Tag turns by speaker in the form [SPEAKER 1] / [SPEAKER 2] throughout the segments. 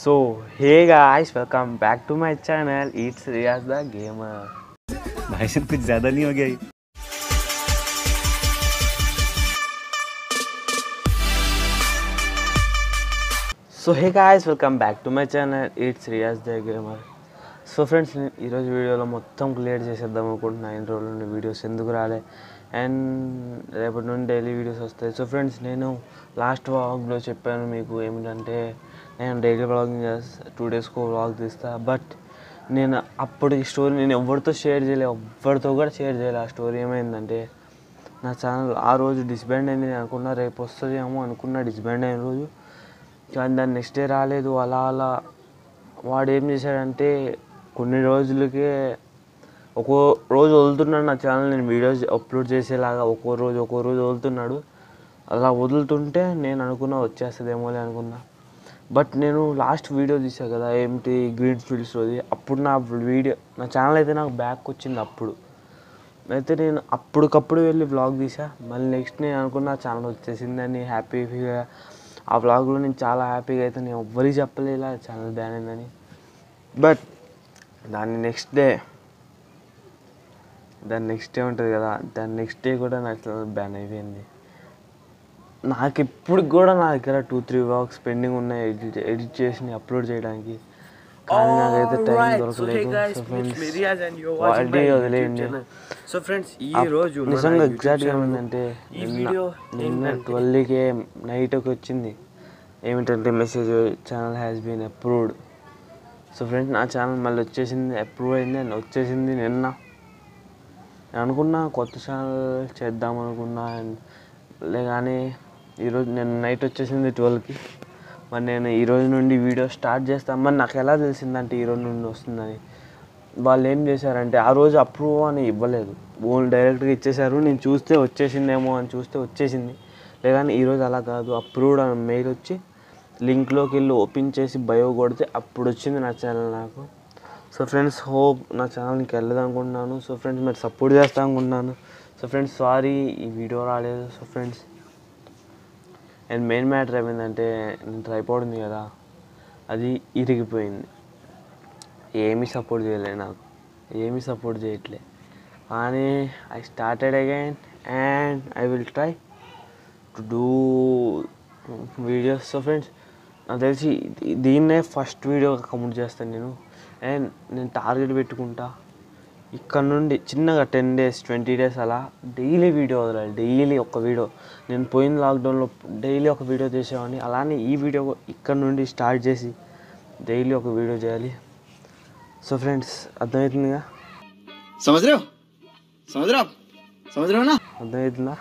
[SPEAKER 1] So hey guys welcome back to my channel it's Riaz the gamer
[SPEAKER 2] भाई साहब कुछ ज्यादा नहीं हो गया ये?
[SPEAKER 1] So hey guys welcome back to my channel it's Riaz the gamer so friends నేను ఈరోజు వీడియోలో మొత్తం క్లియర్ చేసేద్దాం అనుకుంటున్నా ఇన్ని రోజుల నుండి వీడియోస్ ఎందుకు రాలే అండ్ రేపటి నుండి డైలీ వీడియోస్ వస్తాయి సో ఫ్రెండ్స్ నేను లాస్ట్ వ్లాగ్లో చెప్పాను మీకు ఏమిటంటే నేను డైలీ వ్లాగింగ్ చేస్తా టూ డేస్కో వ్లాగ్ తీస్తా బట్ నేను అప్పుడు ఈ స్టోరీ నేను ఎవరితో షేర్ చేయలే ఎవరితో కూడా షేర్ చేయలే ఆ స్టోరీ ఏమైందంటే నా ఛానల్ ఆ రోజు డిస్బ్యాండ్ అయింది నేను అనుకున్నా రేపు వస్తుందేమో అనుకున్నా డిస్బ్యాండ్ అయిన రోజు కానీ దాని నెక్స్ట్ డే రాలేదు అలా అలా వాడు ఏం చేశాడంటే కొన్ని రోజులకే ఒక్కో రోజు వదులుతున్నాడు నా ఛానల్ నేను వీడియోస్ అప్లోడ్ చేసేలాగా ఒక్కో రోజు ఒక్కో రోజు వదులుతున్నాడు అలా వదులుతుంటే నేను అనుకున్నా వచ్చేస్తుందేమోలే అనుకున్నా బట్ నేను లాస్ట్ వీడియో తీసా కదా ఏమిటి గ్రీన్ ఫీల్డ్స్లోది అప్పుడు నా వీడియో నా ఛానల్ అయితే నాకు బ్యాక్ వచ్చింది అప్పుడు అయితే నేను అప్పటికప్పుడు వెళ్ళి వ్లాగ్ తీసా మళ్ళీ నెక్స్ట్ నేను అనుకున్నా ఛానల్ వచ్చేసిందని హ్యాపీగా ఆ వ్లాగ్లో నేను చాలా హ్యాపీగా అయితే నేను ఎవ్వరికి చెప్పలేలా ఛానల్ బ్యాన్ అయిందని బట్ దాని నెక్స్ట్ డే దాని నెక్స్ట్ డే ఉంటుంది కదా దాని నెక్స్ట్ డే కూడా నా ఛానల్ బ్యాన్ అయిపోయింది నాకు ఇప్పటికి కూడా నా దగ్గర టూ త్రీ వ్లాగ్స్ పెండింగ్ ఉన్నాయి ఎడిట్ ఎడిట్ చేసి అప్లోడ్ చేయడానికి కానీ నాకైతే టైం
[SPEAKER 3] Alright, so hey
[SPEAKER 1] దొరకలేదు
[SPEAKER 3] guys,
[SPEAKER 1] so
[SPEAKER 3] it's
[SPEAKER 1] friends
[SPEAKER 3] me Riaz and you're watching
[SPEAKER 1] వాటి
[SPEAKER 3] my YouTube
[SPEAKER 1] వదిలేయండి
[SPEAKER 3] channel. So friends, ఈ
[SPEAKER 1] ఆ
[SPEAKER 3] రోజు మన
[SPEAKER 1] నిజంగా
[SPEAKER 3] YouTube
[SPEAKER 1] ఎగ్జాక్ట్గా
[SPEAKER 3] channel
[SPEAKER 1] ఏమైందంటే
[SPEAKER 3] ఈ
[SPEAKER 1] నిన్న
[SPEAKER 3] వీడియో
[SPEAKER 1] నిన్న
[SPEAKER 3] ఏంటంటే-
[SPEAKER 1] ట్వెల్వ్కే నైట్కి వచ్చింది ఏమిటంటే message channel has been approved so friends నా ఛానల్ మళ్ళీ వచ్చేసింది అప్రూవ్ అయింది and వచ్చేసింది నిన్న నేను అనుకున్నా కొత్త ఛానల్ చేద్దాం అనుకున్నా and లే కానీ ఈరోజు నేను నైట్ వచ్చేసింది ట్వెల్వ్కి మరి నేను ఈ రోజు నుండి వీడియో స్టార్ట్ చేస్తాను మరి నాకు ఎలా తెలిసిందంటే ఈ రోజు నుండి వస్తుందని వాళ్ళు ఏం చేశారంటే ఆ రోజు అప్రూవ్ అని ఇవ్వలేదు ఓన్లీ డైరెక్ట్గా ఇచ్చేశారు నేను చూస్తే వచ్చేసిందేమో అని చూస్తే వచ్చేసింది లేదని ఈరోజు అలా కాదు అప్రూవ్డ్ అని మెయిల్ వచ్చి లింక్లోకి వెళ్ళి ఓపెన్ చేసి బయో కొడితే అప్పుడు వచ్చింది నా ఛానల్ నాకు సో ఫ్రెండ్స్ హోప్ నా ఛానల్కి వెళ్ళదు అనుకుంటున్నాను సో ఫ్రెండ్స్ మీరు సపోర్ట్ చేస్తా అనుకుంటున్నాను సో ఫ్రెండ్స్ సారీ ఈ వీడియో రాలేదు so friends and main matter ఏమైందంటే నేను ట్రైపాడ్ ఉంది కదా అది ఇరిగిపోయింది ఏమీ సపోర్ట్ చేయలే నాకు ఏమీ సపోర్ట్ చేయట్లే కానీ I started again and I will try to do videos so friends నాకు తెలిసి దీ- దీన్నే ఫస్ట్ వీడియో కంప్లీట్ చేస్తాను నేను అండ్ నేను టార్గెట్ పెట్టుకుంటా ఇక్కడ నుండి చిన్నగా టెన్ డేస్ ట్వంటీ డేస్ అలా డైలీ వీడియో వదలాలి డైలీ ఒక వీడియో నేను పోయిన లాక్డౌన్లో డైలీ ఒక వీడియో చేసేవాడిని అలానే ఈ వీడియో ఇక్కడ నుండి స్టార్ట్ చేసి డైలీ ఒక వీడియో చేయాలి సో ఫ్రెండ్స్ అర్థమవుతుందిగా
[SPEAKER 3] समझ रहे हो समझ रहे हो आप समझ रहे हो ना
[SPEAKER 1] అర్థమవుతుందా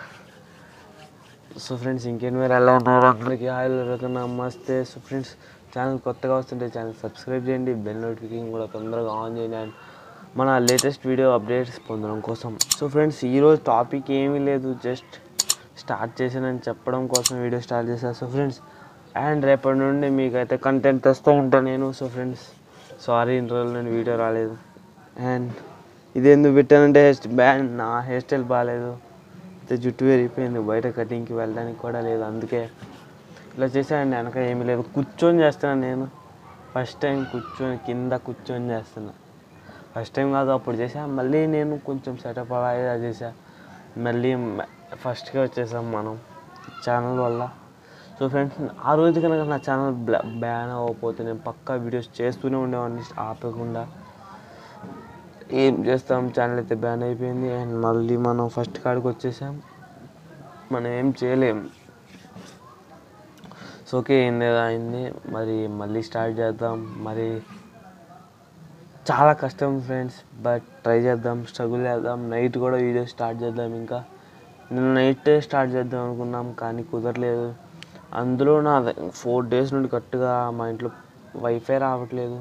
[SPEAKER 1] సో ఫ్రెండ్స్ ఇంకేం మీరు ఎలా ఉన్నారు అందరికీ హాయిలు రకన్నా నమస్తే సో ఫ్రెండ్స్ ఛానల్ కొత్తగా వస్తుంటే ఛానల్ సబ్స్క్రైబ్ చేయండి బెల్ నోటిఫికేషన్ కూడా తొందరగా ఆన్ చేయండి అండ్ మన లేటెస్ట్ వీడియో అప్డేట్స్ పొందడం కోసం సో ఫ్రెండ్స్ ఈరోజు టాపిక్ ఏమీ లేదు జస్ట్ స్టార్ట్ చేసానని చెప్పడం కోసం వీడియో స్టార్ట్ చేశాను సో ఫ్రెండ్స్ అండ్ రేపటి నుండి మీకైతే కంటెంట్ తెస్తూ ఉంటాను నేను సో ఫ్రెండ్స్ సారీ ఇన్ని రోజులు నేను వీడియో రాలేదు అండ్ ఇది ఎందుకు పెట్టానంటే హెయిర్ బ్యాండ్ నా హెయిర్ స్టైల్ బాగాలేదు అయితే జుట్టు పెరిగిపోయింది బయట కటింగ్కి వెళ్ళడానికి కూడా లేదు అందుకే ఇలా చేశానండి వెనక ఏమీ లేదు కూర్చొని చేస్తున్నాను నేను ఫస్ట్ టైం కూర్చొని కింద కూర్చొని చేస్తున్నా ఫస్ట్ టైం కాదు అప్పుడు చేసా మళ్ళీ నేను కొంచెం సెటప్ అలా ఇలా చేసా మళ్ళీ ఫస్ట్గా వచ్చేసాం మనం ఛానల్ వల్ల సో ఫ్రెండ్స్ ఆ రోజు కనుక నా ఛానల్ బ్యాన్ అవ్వకపోతే నేను పక్కా వీడియోస్ చేస్తూనే ఉండేవాడిని ఆపకుండా ఏం చేస్తాం ఛానల్ అయితే బ్యాన్ అయిపోయింది అండ్ మళ్ళీ మనం ఫస్ట్ కాడికి వచ్చేసాం మనం ఏం చేయలేం సో ఓకే ఏంది ఏదో అయింది మరి మళ్ళీ స్టార్ట్ చేద్దాం మరి చాలా కష్టం ఫ్రెండ్స్ బట్ ట్రై చేద్దాం స్ట్రగుల్ చేద్దాం నైట్ కూడా వీడియో స్టార్ట్ చేద్దాం ఇంకా నేను నైట్ స్టార్ట్ చేద్దాం అనుకున్నాం కానీ కుదరలేదు అందులో నా ఫోర్ డేస్ నుండి కరెక్ట్గా మా ఇంట్లో వైఫై రావట్లేదు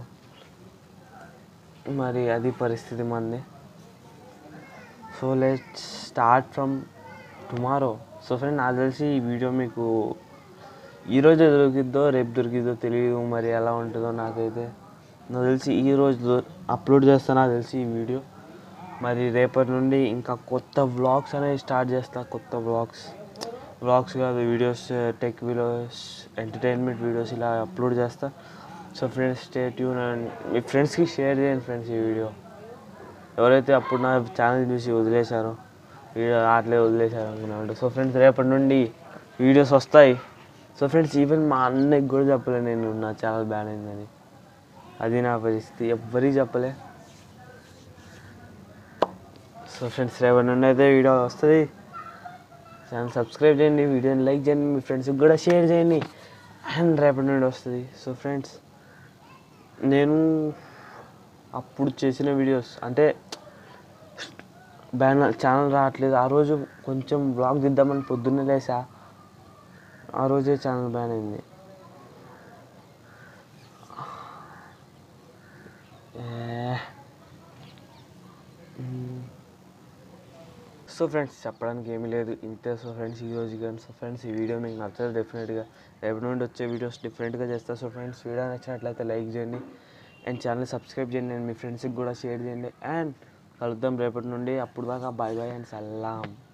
[SPEAKER 1] మరి అది పరిస్థితి మంది so let start from tomorrow so friend నాకు తెలిసి ఈ వీడియో మీకు ఈరోజు దొరికిద్దో రేపు దొరికిద్దో తెలియదు మరి ఎలా ఉంటుందో నాకైతే నాకు తెలిసి ఈ రోజు అప్లోడ్ చేస్తా నాకు తెలిసి ఈ వీడియో మరి రేపటి నుండి ఇంకా కొత్త వ్లాగ్స్ అనేవి స్టార్ట్ చేస్తా కొత్త వ్లాగ్స్ వ్లాగ్స్ కాదు videos tech videos entertainment videos ఇలా అప్లోడ్ చేస్తా so friends stay tune and మీ ఫ్రెండ్స్కి షేర్ చేయండి ఫ్రెండ్స్ ఈ వీడియో ఎవరైతే అప్పుడు నా ఛానల్ చూసి వదిలేశారో వీడియో అట్లే వదిలేశారు అనుకున్నాడు సో ఫ్రెండ్స్ రేపటి నుండి వీడియోస్ వస్తాయి సో ఫ్రెండ్స్ ఈవెన్ మా అన్నకి కూడా చెప్పలే నేను నా ఛానల్ బ్యాన్ అయిందని అది నా పరిస్థితి ఎవ్వరికి చెప్పలే సో ఫ్రెండ్స్ రేపటి నుండి అయితే వీడియో వస్తుంది ఛానల్ సబ్స్క్రైబ్ చేయండి వీడియోని లైక్ చేయండి మీ ఫ్రెండ్స్కి కూడా షేర్ చేయండి అండ్ రేపటి నుండి వస్తుంది సో ఫ్రెండ్స్ నేను అప్పుడు చేసిన వీడియోస్ అంటే బ్యాన్ ఛానల్ రావట్లేదు ఆ రోజు కొంచెం బ్లాగ్ దిద్దామని పొద్దున్నే లేసా ఆ రోజే ఛానల్ బ్యాన్ అయింది ఏ. మ్మ్. సో ఫ్రెండ్స్ చెప్పడానికి ఏమీ లేదు ఇంతే సో ఫ్రెండ్స్ ఈ రోజు కానీ సో ఫ్రెండ్స్ ఈ వీడియో మీకు నచ్చదు డెఫినెట్గా రేపటి నుండి వచ్చే వీడియోస్ డిఫరెంట్గా చేస్తా సో ఫ్రెండ్స్ వీడియో నచ్చినట్లయితే లైక్ చేయండి అండ్ ఛానల్ సబ్స్క్రైబ్ చేయండి అండ్ మీ ఫ్రెండ్స్కి కూడా షేర్ చేయండి అండ్ కలుద్దాం రేపటి నుండి అప్పుడు దాకా బాయ్ బాయ్ అండ్ సలాం